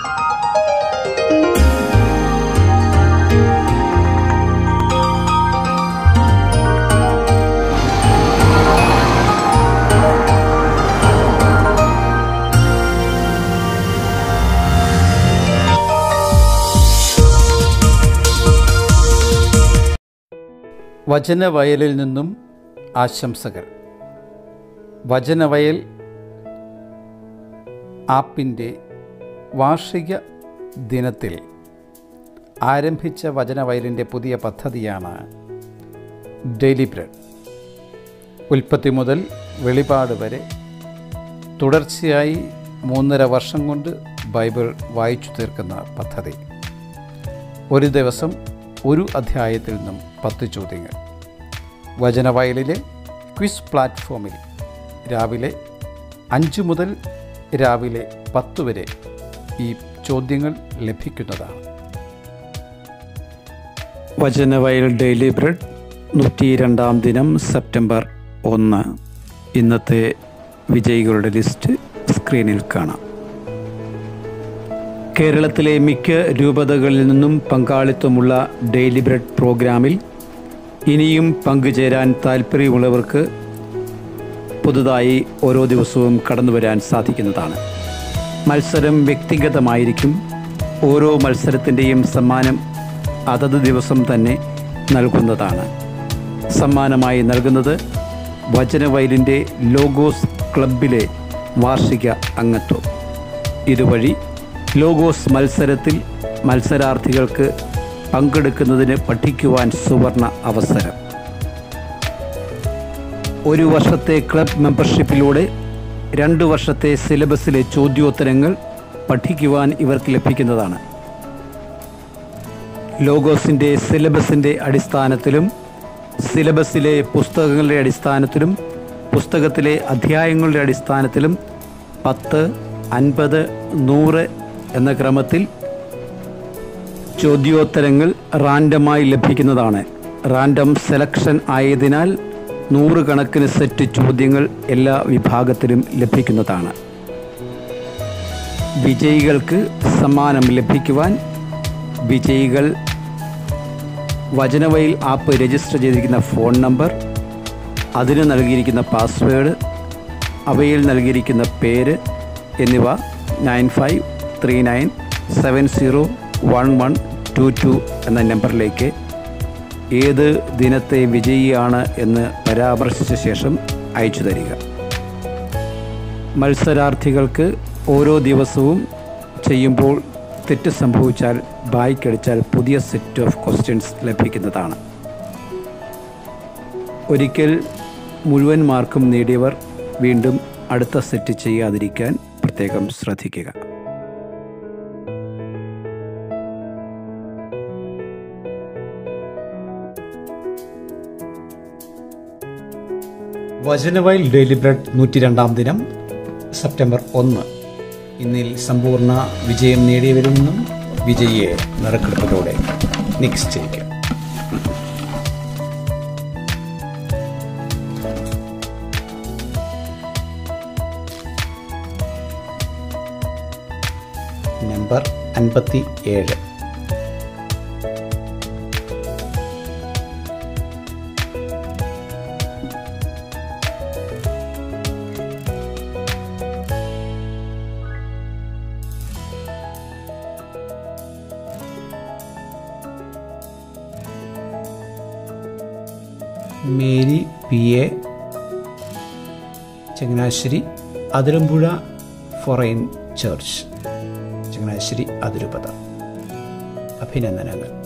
വചനവയലിൽ നിന്നും ആശംസകൾ വചനവയൽ ആപ്പിൻ്റെ വാർഷിക ദിനത്തിൽ ആരംഭിച്ച വചനവയലിൻ്റെ പുതിയ പദ്ധതിയാണ് ഡെയിലി ബ്രെഡ് ഉൽപ്പത്തി മുതൽ വെളിപാട് വരെ തുടർച്ചയായി മൂന്നര വർഷം കൊണ്ട് ബൈബിൾ വായിച്ചു തീർക്കുന്ന പദ്ധതി ഒരു ദിവസം ഒരു അധ്യായത്തിൽ നിന്നും പത്ത് ചോദ്യങ്ങൾ വചനവയലിലെ ക്വിസ് പ്ലാറ്റ്ഫോമിൽ രാവിലെ അഞ്ച് മുതൽ രാവിലെ പത്ത് വരെ ഈ ചോദ്യങ്ങൾ ലഭിക്കുന്നതാണ് വചനവയൽ ഡെയിലി ബ്രെഡ് നൂറ്റി രണ്ടാം ദിനം സെപ്റ്റംബർ ഒന്ന് ഇന്നത്തെ വിജയികളുടെ ലിസ്റ്റ് സ്ക്രീനിൽ കാണാം കേരളത്തിലെ മിക്ക രൂപതകളിൽ നിന്നും പങ്കാളിത്തമുള്ള ഡെയിലി ബ്രെഡ് പ്രോഗ്രാമിൽ ഇനിയും പങ്കുചേരാൻ താല്പര്യമുള്ളവർക്ക് പുതുതായി ഓരോ ദിവസവും കടന്നു വരാൻ സാധിക്കുന്നതാണ് മത്സരം വ്യക്തിഗതമായിരിക്കും ഓരോ മത്സരത്തിൻ്റെയും സമ്മാനം അതത് ദിവസം തന്നെ നൽകുന്നതാണ് സമ്മാനമായി നൽകുന്നത് വചനവയലിൻ്റെ ലോഗോസ് ക്ലബിലെ വാർഷിക അംഗത്വം ഇതുവഴി ലോഗോസ് മത്സരത്തിൽ മത്സരാർത്ഥികൾക്ക് പങ്കെടുക്കുന്നതിന് പഠിക്കുവാൻ സുവർണ അവസരം ഒരു വർഷത്തെ ക്ലബ് മെമ്പർഷിപ്പിലൂടെ രണ്ട് വർഷത്തെ സിലബസിലെ ചോദ്യോത്തരങ്ങൾ പഠിക്കുവാൻ ഇവർക്ക് ലഭിക്കുന്നതാണ് ലോഗോസിൻ്റെ സിലബസിൻ്റെ അടിസ്ഥാനത്തിലും സിലബസിലെ പുസ്തകങ്ങളുടെ അടിസ്ഥാനത്തിലും പുസ്തകത്തിലെ അധ്യായങ്ങളുടെ അടിസ്ഥാനത്തിലും പത്ത് അൻപത് നൂറ് എന്ന ക്രമത്തിൽ ചോദ്യോത്തരങ്ങൾ റാൻഡമായി ലഭിക്കുന്നതാണ് റാൻഡം സെലക്ഷൻ ആയതിനാൽ നൂറുകണക്കിന് സെറ്റ് ചോദ്യങ്ങൾ എല്ലാ വിഭാഗത്തിലും ലഭിക്കുന്നതാണ് വിജയികൾക്ക് സമ്മാനം ലഭിക്കുവാൻ വിജയികൾ വചനവയിൽ ആപ്പ് രജിസ്റ്റർ ചെയ്തിരിക്കുന്ന ഫോൺ നമ്പർ അതിന് നൽകിയിരിക്കുന്ന പാസ്വേഡ് അവയിൽ നൽകിയിരിക്കുന്ന പേര് എന്നിവ nine five three nine seven zero one one two two എന്ന നമ്പറിലേക്ക് ഏത് ദിനത്തെ വിജയിയാണ് എന്ന് പരാമർശിച്ച ശേഷം അയച്ചു തരിക മത്സരാർത്ഥികൾക്ക് ഓരോ ദിവസവും ചെയ്യുമ്പോൾ തെറ്റ് സംഭവിച്ചാൽ ബായ്ക്കടിച്ചാൽ പുതിയ സെറ്റ് ഓഫ് ക്വസ്റ്റ്യൻസ് ലഭിക്കുന്നതാണ് ഒരിക്കൽ മുഴുവൻ മാർക്കും നേടിയവർ വീണ്ടും അടുത്ത സെറ്റ് ചെയ്യാതിരിക്കാൻ പ്രത്യേകം ശ്രദ്ധിക്കുക വചനവയൽ ഡെയിലി ബ്രെഡ് നൂറ്റി രണ്ടാം ദിനം സെപ്റ്റംബർ ഒന്ന് ഇന്നിൽ സമ്പൂർണ്ണ വിജയം നേടിയവരിൽ നിന്നും വിജയിയെ നറുക്കെടുപ്പിലൂടെ നിശ്ചയിക്കാം നമ്പർ അൻപത്തി ഏഴ് Mary P A Changanassery Athirampuzha forane church Changanassery അതിരൂപത അഭിനന്ദനങ്ങൾ